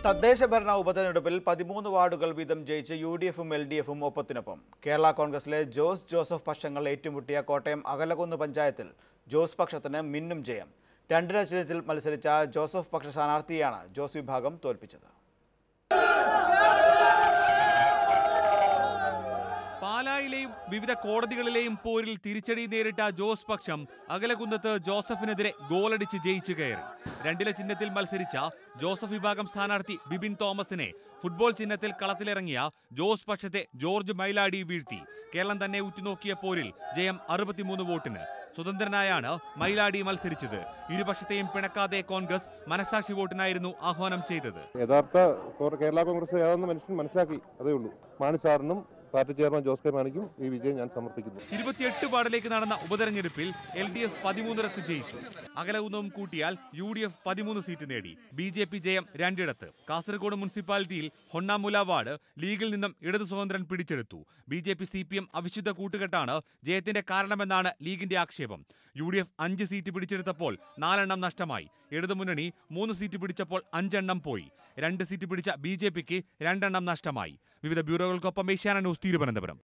തദ്ദേശ ഭരണ ഉപതെരഞ്ഞെടുപ്പിൽ പതിമൂന്ന് വാർഡുകൾ വീതം ജയിച്ച് യു ഡി എഫും എൽ ഡി എഫും ഒപ്പത്തിനൊപ്പം കേരള കോൺഗ്രസിലെ ജോസ് ജോസഫ് പക്ഷങ്ങൾ ഏറ്റുമുട്ടിയ കോട്ടയം അകലകുന്ന് പഞ്ചായത്തിൽ ജോസ് പക്ഷത്തിന് മിന്നും ജയം രണ്ടിന ചിഹ്നത്തിൽ മത്സരിച്ച ജോസഫ് പക്ഷ സ്ഥാനാർത്ഥിയാണ് ജോസ് വിഭാഗം തോൽപ്പിച്ചത് പാലായിലെയും വിവിധ കോടതികളിലെയും പോരിൽ തിരിച്ചടി നേരിട്ട ജോസ് പക്ഷം അകലകുന്നത്ത് ജോസഫിനെതിരെ ഗോളടിച്ച് ജയിച്ചു കയറി രണ്ടില ചിഹ്നത്തിൽ മത്സരിച്ച ജോസഫ് വിഭാഗം സ്ഥാനാർത്ഥി ബിബിൻ തോമസിനെ ഫുട്ബോൾ ചിഹ്നത്തിൽ കളത്തിലിറങ്ങിയ ജോസ് പക്ഷത്തെ ജോർജ് മൈലാടി വീഴ്ത്തി കേരളം തന്നെ ഉറ്റുനോക്കിയ പോരിൽ ജയം അറുപത്തിമൂന്ന് വോട്ടിന് സ്വതന്ത്രനായാണ് മൈലാടി മത്സരിച്ചത് ഇരുപക്ഷത്തെയും പിണക്കാതെ കോൺഗ്രസ് മനസാക്ഷി വോട്ടിനായിരുന്നു ആഹ്വാനം ചെയ്തത് യഥാർത്ഥ കോ- കേരള കോൺഗ്രസ് ഏതാണെന്ന് മനുഷ്യൻ മനസ്സിലാക്കി അതേ ഉള്ളൂ മാണി സാറിനും പാർട്ടി ചെയർമാൻ ജോസ് കെ മാണിക്കും ഈ വിജയം ഞാൻ സമർപ്പിക്കുന്നു ഇരുപത്തിയെട്ട് വാർഡിലേക്ക് നടന്ന ഉപതെരഞ്ഞെടുപ്പിൽ എൽ ഡി എഫ് പതിമൂന്നിടത്ത് ജയിച്ചു അകലകുന്നവും കൂട്ടിയാൽ യു ഡി എഫ് പതിമൂന്ന് സീറ്റ് നേടി ബി ജെ പി ജയം രണ്ടിടത്ത് കാസർഗോഡ് മുനിസിപ്പാലിറ്റിയിൽ ഹൊണ്ണാമുല വാർഡ് ലീഗിൽ നിന്നും ഇടതു സ്വതന്ത്രൻ പിടിച്ചെടുത്തു B J P C P M അവിശുദ്ധ കൂട്ടുകെട്ടാണ് ജയത്തിന്റെ കാരണമെന്നാണ് ലീഗിന്റെ ആക്ഷേപം യു ഡി എഫ് അഞ്ച് സീറ്റ് പിടിച്ചെടുത്തപ്പോൾ നാലെണ്ണം നഷ്ടമായി ഇടതുമുന്നണി മൂന്ന് സീറ്റ് പിടിച്ചപ്പോൾ അഞ്ചെണ്ണം പോയി രണ്ട് സീറ്റ് പിടിച്ച ബി ജെ പിക്ക് രണ്ടെണ്ണം നഷ്ടമായി വിവിധ ബ്യൂറോകൾക്കൊപ്പം ഏഷ്യാന ന്യൂസ് തിരുവനന്തപുരം